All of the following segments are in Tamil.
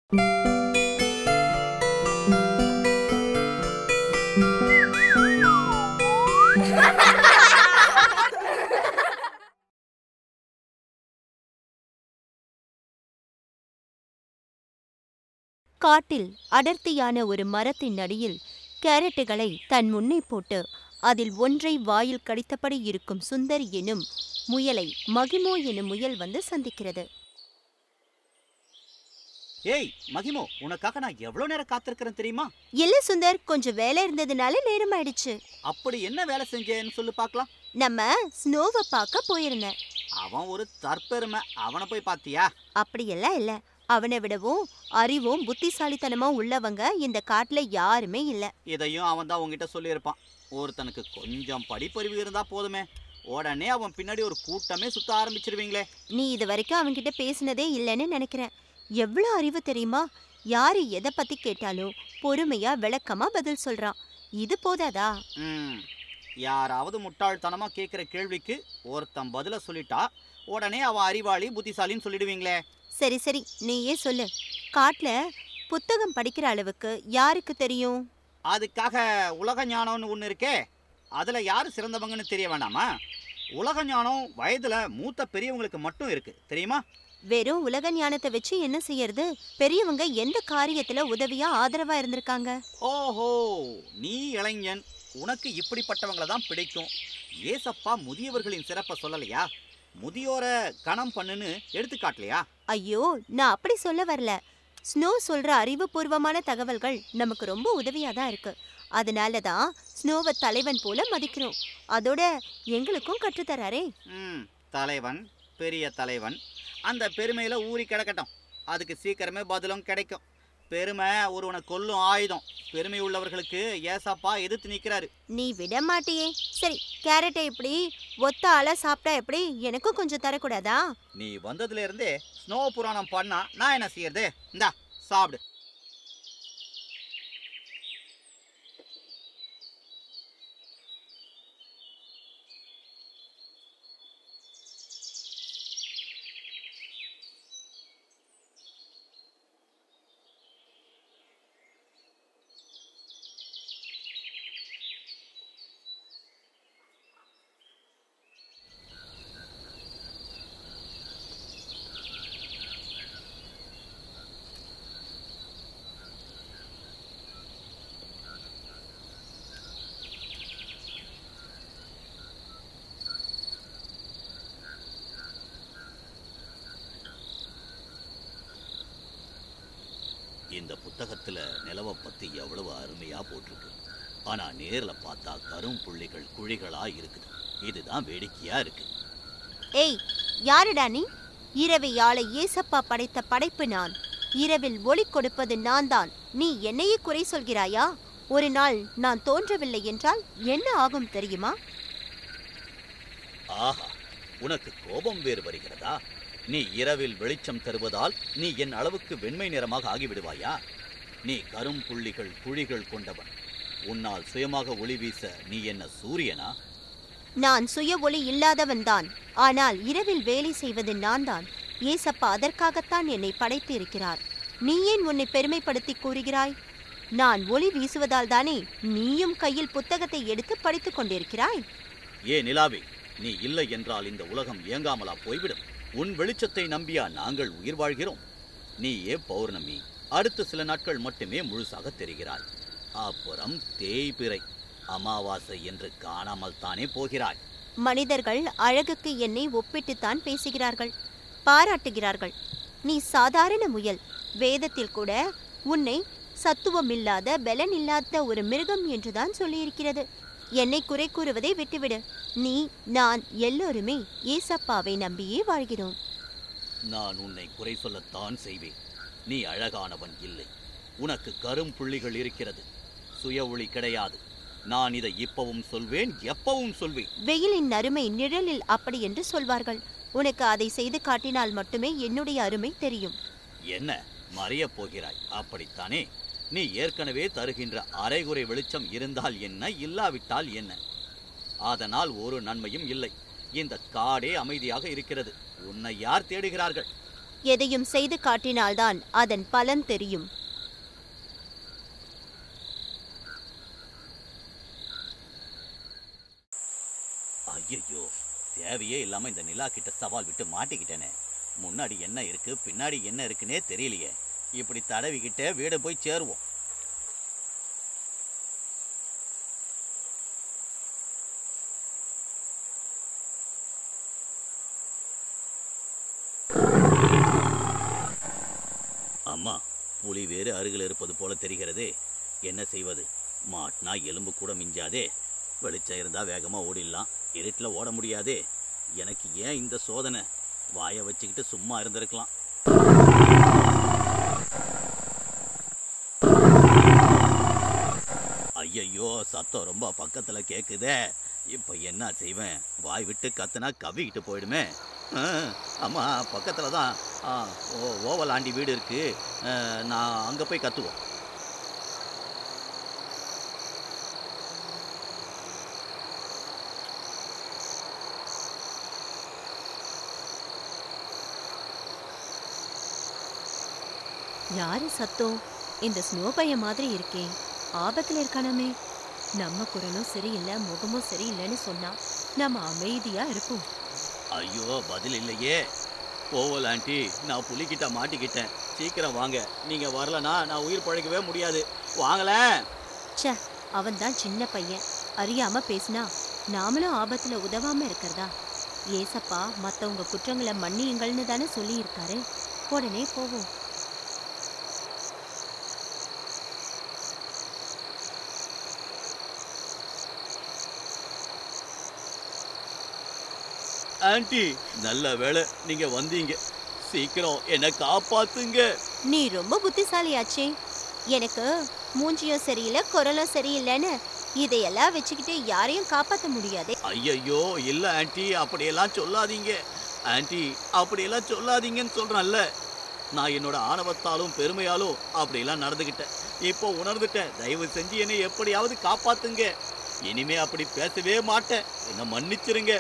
காட்டில் அடர்த்தியான ஒரு மரத்தின் அடியில் கேரட்டுகளை தன் முன்னே போட்டு அதில் ஒன்றை வாயில் கடித்தபடி இருக்கும் சுந்தரி எனும் முயலை மகிமோ எனும் முயல் வந்து சந்திக்கிறது ஏய் மகிமோ உனக்காக நான் எவ்வளவு நேரம் காத்திருக்கிறேன் தெரியுமா இல்ல சுந்தர் கொஞ்சம் வேலை இருந்ததுனால நேரம் ஆயிடுச்சு அப்படி என்ன வேலை செஞ்சேன்னு சொல்லு பார்க்கலாம் நம்ம ஸ்னோவை பார்க்க போயிருந்தேன் அவன் ஒரு தற்பெருமை அவனை போய் பாத்தியா அப்படியெல்லாம் இல்ல அவனை விடவும் அறிவும் புத்திசாலித்தனமும் உள்ளவங்க இந்த காட்டுல யாருமே இல்ல இதையும் அவன் தான் உங்ககிட்ட சொல்லியிருப்பான் ஒருத்தனுக்கு கொஞ்சம் படிப்பறிவு இருந்தா போதுமே உடனே அவன் பின்னாடி ஒரு கூட்டமே சுத்த ஆரம்பிச்சிருவீங்களே நீ இது வரைக்கும் அவன்கிட்ட பேசினதே இல்லைன்னு நினைக்கிறேன் எவ்வளோ அறிவு தெரியுமா யாரு எதை பத்தி கேட்டாலும் பொறுமையா விளக்கமா பதில் சொல்றான் இது போதாதா ம் யாராவது முட்டாள்தனமா கேட்குற கேள்விக்கு ஒருத்தன் பதில சொல்லிட்டா உடனே அவன் அறிவாளி புத்திசாலின்னு சொல்லிடுவீங்களே சரி சரி நீயே சொல்லு காட்டுல புத்தகம் படிக்கிற அளவுக்கு யாருக்கு தெரியும் அதுக்காக உலக ஞானம்னு ஒன்று இருக்கே அதில் யார் சிறந்தவங்கன்னு தெரிய வேண்டாமா உலக ஞானம் வயதில் மூத்த பெரியவங்களுக்கு மட்டும் இருக்கு தெரியுமா வெறும் உலக ஞானத்தை வச்சு என்ன செய்யறது பெரியவங்க எந்த காரியத்துல உதவியா ஆதரவா இருந்திருக்காங்க ஓஹோ நீ இளைஞன் உனக்கு இப்படிப்பட்டவங்கள தான் பிடிக்கும் ஏசப்பா முதியவர்களின் சிறப்பை சொல்லலையா முதியோரை கணம் பண்ணுன்னு எடுத்துக்காட்டலையா ஐயோ நான் அப்படி சொல்ல வரல ஸ்னோ சொல்ற அறிவுபூர்வமான தகவல்கள் நமக்கு ரொம்ப உதவியா தான் இருக்கு அதனால தான் ஸ்னோவை தலைவன் போல மதிக்கிறோம் அதோட எங்களுக்கும் கற்றுத்தராரே ம் தலைவன் பெரிய தலைவன் அந்த பெருமையில் ஊறி கிடக்கட்டும் அதுக்கு சீக்கிரமே பதிலும் கிடைக்கும் பெருமை ஒருவனை கொல்லும் ஆயுதம் பெருமை உள்ளவர்களுக்கு ஏசப்பா எதிர்த்து நிற்கிறாரு நீ விட மாட்டியே சரி கேரட்டை எப்படி ஒத்த ஆளா சாப்பிட்டா எப்படி எனக்கும் கொஞ்சம் தரக்கூடாதா நீ வந்ததுல இருந்தே ஸ்னோ புராணம் பண்ணா நான் என்ன செய்யறது இந்தா சாப்பிடு இந்த புத்தகத்துல நிலவை பத்தி எவ்வளவு அருமையா போட்டிருக்கு ஆனா நேர்ல பார்த்தா கரும் புள்ளிகள் குழிகளா இருக்குது இதுதான் வேடிக்கையா இருக்கு ஏய் யாருடா நீ இரவை யாழை ஏசப்பா படைத்த படைப்பு நான் இரவில் ஒளி கொடுப்பது நான் தான் நீ என்னையே குறை சொல்கிறாயா ஒரு நாள் நான் தோன்றவில்லை என்றால் என்ன ஆகும் தெரியுமா ஆஹா உனக்கு கோபம் வேறு வருகிறதா நீ இரவில் வெளிச்சம் தருவதால் நீ என் அளவுக்கு வெண்மை நிறமாக ஆகிவிடுவாயா நீ கரும் புள்ளிகள் குழிகள் கொண்டவன் உன்னால் சுயமாக ஒளி வீச நீ என்ன சூரியனா நான் சுய ஒளி இல்லாதவன்தான் ஆனால் இரவில் வேலை செய்வது நான் தான் ஏசப்பா அதற்காகத்தான் என்னை படைத்து இருக்கிறார் நீ ஏன் உன்னை பெருமைப்படுத்தி கூறுகிறாய் நான் ஒளி வீசுவதால் தானே நீயும் கையில் புத்தகத்தை எடுத்து படித்துக் கொண்டிருக்கிறாய் ஏ நிலாவே நீ இல்லை என்றால் இந்த உலகம் இயங்காமலா போய்விடும் உன் வெளிச்சத்தை நம்பியா நாங்கள் உயிர் வாழ்கிறோம் நீ ஏ பௌர்ணமி அடுத்த சில நாட்கள் மட்டுமே முழுசாக தெரிகிறாய் அப்புறம் தேய்பிறை அமாவாசை என்று காணாமல் தானே போகிறாய் மனிதர்கள் அழகுக்கு என்னை ஒப்பிட்டுத்தான் பேசுகிறார்கள் பாராட்டுகிறார்கள் நீ சாதாரண முயல் வேதத்தில் கூட உன்னை சத்துவமில்லாத பலன் இல்லாத ஒரு மிருகம் என்றுதான் சொல்லியிருக்கிறது என்னை குறை கூறுவதை விட்டுவிடு நீ நான் எல்லோருமே ஏசப்பாவை நம்பியே வாழ்கிறோம் நான் உன்னை குறை சொல்லத்தான் செய்வேன் நீ அழகானவன் இல்லை உனக்கு கரும் புள்ளிகள் இருக்கிறது சுய ஒளி கிடையாது நான் இதை இப்பவும் சொல்வேன் எப்பவும் சொல்வேன் வெயிலின் அருமை நிழலில் அப்படி என்று சொல்வார்கள் உனக்கு அதை செய்து காட்டினால் மட்டுமே என்னுடைய அருமை தெரியும் என்ன மறையப் போகிறாய் அப்படித்தானே நீ ஏற்கனவே தருகின்ற அரைகுறை வெளிச்சம் இருந்தால் என்ன இல்லாவிட்டால் என்ன அதனால் ஒரு நன்மையும் இல்லை இந்த காடே அமைதியாக இருக்கிறது உன்னை யார் தேடுகிறார்கள் எதையும் செய்து காட்டினால்தான் அதன் பலன் தெரியும் ஐயோ தேவையே இல்லாம இந்த நிலா கிட்ட சவால் விட்டு மாட்டிக்கிட்டேனே முன்னாடி என்ன இருக்கு பின்னாடி என்ன இருக்குன்னே தெரியலையே இப்படி தடவிக்கிட்டே வீடு போய் சேருவோம் அம்மா புலி வேறு அருகில் இருப்பது போல தெரிகிறதே என்ன செய்வது மாட்னா எலும்பு கூட மிஞ்சாதே வெளிச்சம் இருந்தா வேகமா ஓடிடலாம் இருட்டில் ஓட முடியாதே எனக்கு ஏன் இந்த சோதனை வாயை வச்சுக்கிட்டு சும்மா இருந்திருக்கலாம் ஐயையோ சத்தம் ரொம்ப பக்கத்துல கேக்குதே இப்ப என்ன செய்வேன் வாய் விட்டு கத்துனா கவிக்கிட்டு போயிடுமே ஆ, அம்மா பக்கத்துல தான் ஆ, ஓ- ஓவலாண்டி வீடு இருக்கு ஆ, நான் அங்க போய் கத்துவோம் யாரு சத்தம் இந்த ஸ்னோ பையன் மாதிரி இருக்கே ஆபத்துல இருக்கானாமே நம்ம குரலும் சரியில்லை முகமும் சரியில்லைன்னு சொன்னா நம்ம அமைதியா இருப்போம் ஐயோ பதில் இல்லையே ஓவல் ஆண்டி நான் புலிக்கிட்ட மாட்டிக்கிட்டேன் சீக்கிரம் வாங்க நீங்க வரலனா நான் உயிர் பழைக்கவே முடியாது வாங்களேன் ச்சே அவன் தான் சின்ன பையன் அறியாம பேசினா நாமளும் ஆபத்துல உதவாம இருக்கிறதா ஏசப்பா மத்தவங்க குற்றங்களை மன்னியுங்கள்னு தானே சொல்லி இருக்காரு உடனே போவோம் ஆண்டி நல்ல வேளை நீங்க வந்தீங்க சீக்கிரம் என்னை காப்பாத்துங்க நீ ரொம்ப புத்திசாலியாச்சே எனக்கு மூஞ்சியும் சரியில்லை குரலும் சரியில்லைன்னு இதையெல்லாம் வச்சுக்கிட்டு யாரையும் காப்பாத்த முடியாதே ஐயையோ இல்ல ஆண்டி அப்படியெல்லாம் சொல்லாதீங்க ஆண்டி அப்படியெல்லாம் சொல்லாதீங்கன்னு சொல்றேன்ல நான் என்னோட ஆணவத்தாலும் பெருமையாலும் அப்படியெல்லாம் நடந்துக்கிட்டேன் இப்போ உணர்ந்துட்டேன் தயவு செஞ்சு என்னை எப்படியாவது காப்பாத்துங்க இனிமே அப்படி பேசவே மாட்டேன் என்ன மன்னிச்சிருங்க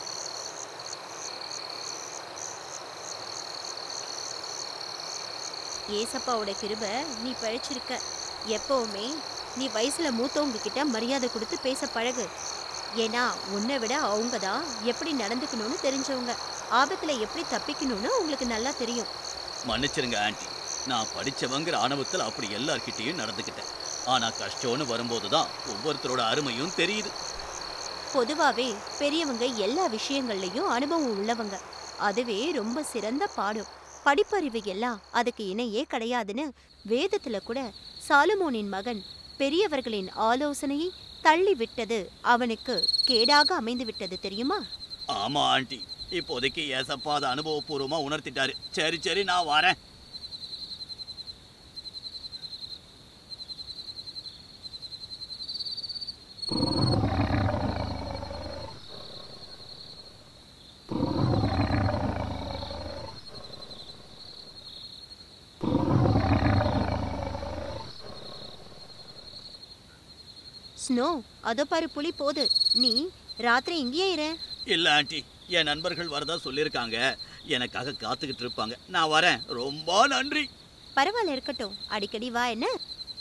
ஏசப்பாவோட கிருப நீ பழிச்சிருக்க எப்பவுமே நீ வயசுல மூத்தவங்க கிட்ட மரியாதை கொடுத்து பேச பழகு ஏன்னா உன்னை விட அவங்க தான் எப்படி நடந்துக்கணும்னு தெரிஞ்சவங்க ஆபத்துல எப்படி தப்பிக்கணும்னு உங்களுக்கு நல்லா தெரியும் மன்னிச்சிருங்க ஆண்டி நான் படிச்சவங்கிற ஆணவத்தில் அப்படி எல்லார்கிட்டயும் நடந்துக்கிட்டேன் ஆனா கஷ்டம்னு வரும்போது தான் ஒவ்வொருத்தரோட அருமையும் தெரியுது பொதுவாவே பெரியவங்க எல்லா விஷயங்கள்லயும் அனுபவம் உள்ளவங்க அதுவே ரொம்ப சிறந்த பாடம் படிப்பறிவு எல்லாம் அதுக்கு இணையே கிடையாதுன்னு வேதத்துல கூட சாலமோனின் மகன் பெரியவர்களின் ஆலோசனையை தள்ளி விட்டது அவனுக்கு கேடாக அமைந்து விட்டது தெரியுமா ஆமா ஆண்டி இப்போதைக்கு ஏசப்பா அதை அனுபவபூர்வமா உணர்த்திட்டாரு சரி சரி நான் வரேன் ஸ்னோ அதோ பாரு புலி போது நீ ராத்திரி இங்கேயே இரு இல்ல ஆண்டி என் நண்பர்கள் வரதா சொல்லியிருக்காங்க எனக்காக காத்துக்கிட்டு இருப்பாங்க நான் வரேன் ரொம்ப நன்றி பரவாயில்ல இருக்கட்டும் அடிக்கடி வா என்ன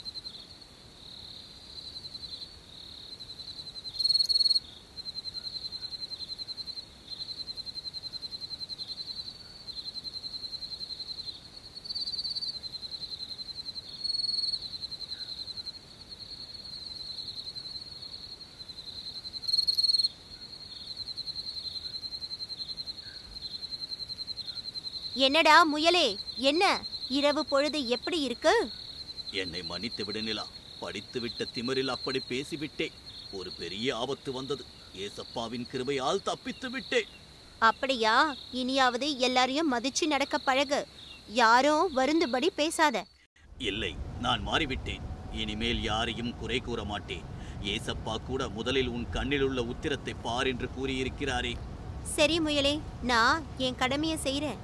என்னடா முயலே என்ன இரவு பொழுது எப்படி இருக்கு என்னை மன்னித்து விடு நிலா படித்து விட்ட திமிரில் அப்படி பேசிவிட்டேன் ஒரு பெரிய ஆபத்து வந்தது ஏசப்பாவின் கிருபையால் தப்பித்து விட்டேன் அப்படியா இனியாவது எல்லாரையும் மதிச்சு நடக்க பழகு யாரும் வருந்துபடி பேசாத இல்லை நான் மாறிவிட்டேன் இனிமேல் யாரையும் குறை கூற மாட்டேன் ஏசப்பா கூட முதலில் உன் கண்ணில் உள்ள உத்திரத்தை பார் என்று கூறியிருக்கிறாரே சரி முயலே நான் என் கடமையை செய்றேன்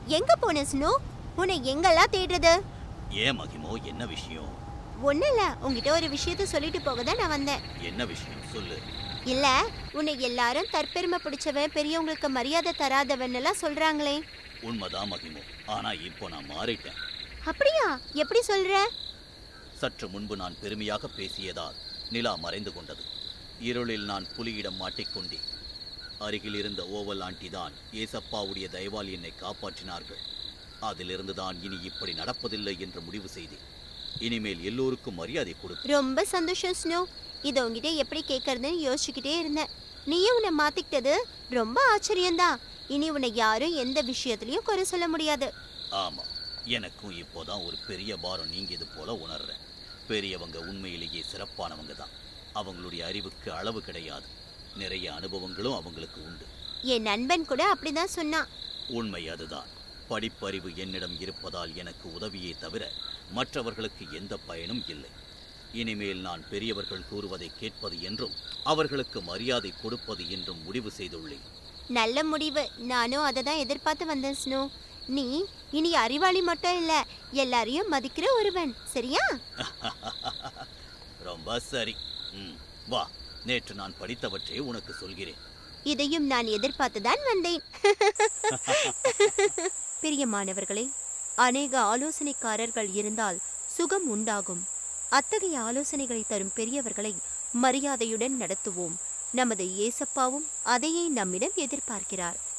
எங்க போன ஸ்னோ உன்னை எங்கெல்லாம் தேடுறது ஏன் மகிமோ என்ன விஷயம் ஒன்றும் இல்லை உங்ககிட்ட ஒரு விஷயத்த சொல்லிட்டு போக தான் நான் வந்தேன் என்ன விஷயம் சொல்லு இல்ல உன்னை எல்லாரும் தற்பெருமை பிடிச்சவன் பெரியவங்களுக்கு மரியாதை தராதவன் எல்லாம் சொல்றாங்களே உண்மைதான் மகிமோ ஆனா இப்போ நான் மாறிட்டேன் அப்படியா எப்படி சொல்ற சற்று முன்பு நான் பெருமையாக பேசியதால் நிலா மறைந்து கொண்டது இருளில் நான் புலியிடம் மாட்டிக்கொண்டேன் அருகில் இருந்த ஓவல் ஆண்டி தான் ஏசப்பாவுடைய தயவால் என்னை காப்பாற்றினார்கள் அதிலிருந்து தான் இனி இப்படி நடப்பதில்லை என்று முடிவு செய்தேன் இனிமேல் எல்லோருக்கும் மரியாதை கொடுப்பேன் ரொம்ப சந்தோஷம் ஸ்னோ இதை உங்ககிட்ட எப்படி கேட்கறதுன்னு யோசிச்சுக்கிட்டே இருந்தேன் நீயும் உன்னை மாத்திக்கிட்டது ரொம்ப ஆச்சரியம்தான் இனி உன்னை யாரும் எந்த விஷயத்துலயும் குறை சொல்ல முடியாது ஆமா எனக்கும் இப்போதான் ஒரு பெரிய பாரம் நீங்கியது போல உணர்றேன் பெரியவங்க உண்மையிலேயே சிறப்பானவங்க தான் அவங்களுடைய அறிவுக்கு அளவு கிடையாது நிறைய அனுபவங்களும் அவங்களுக்கு உண்டு என் நண்பன் கூட அப்படிதான் சொன்னான் உண்மை அதுதான் படிப்பறிவு என்னிடம் இருப்பதால் எனக்கு உதவியே தவிர மற்றவர்களுக்கு எந்த பயனும் இல்லை இனிமேல் நான் பெரியவர்கள் கூறுவதை கேட்பது என்றும் அவர்களுக்கு மரியாதை கொடுப்பது என்றும் முடிவு செய்துள்ளேன் நல்ல முடிவு நானும் அதை தான் எதிர்பார்த்து வந்தேன் ஸ்னோ நீ இனி அறிவாளி மட்டும் இல்ல எல்லாரையும் மதிக்கிற ஒருவன் சரியா ரொம்ப சரி ம் வா நேற்று நான் படித்தவற்றை உனக்கு சொல்கிறேன் இதையும் நான் எதிர்பார்த்து தான் வந்தேன் பிரியமானவர்களே அநேக ஆலோசனைக்காரர்கள் இருந்தால் சுகம் உண்டாகும் அத்தகைய ஆலோசனைகளை தரும் பெரியவர்களை மரியாதையுடன் நடத்துவோம் நமது இயேசப்பாவும் அதையே நம்மிடம் எதிர்பார்க்கிறார்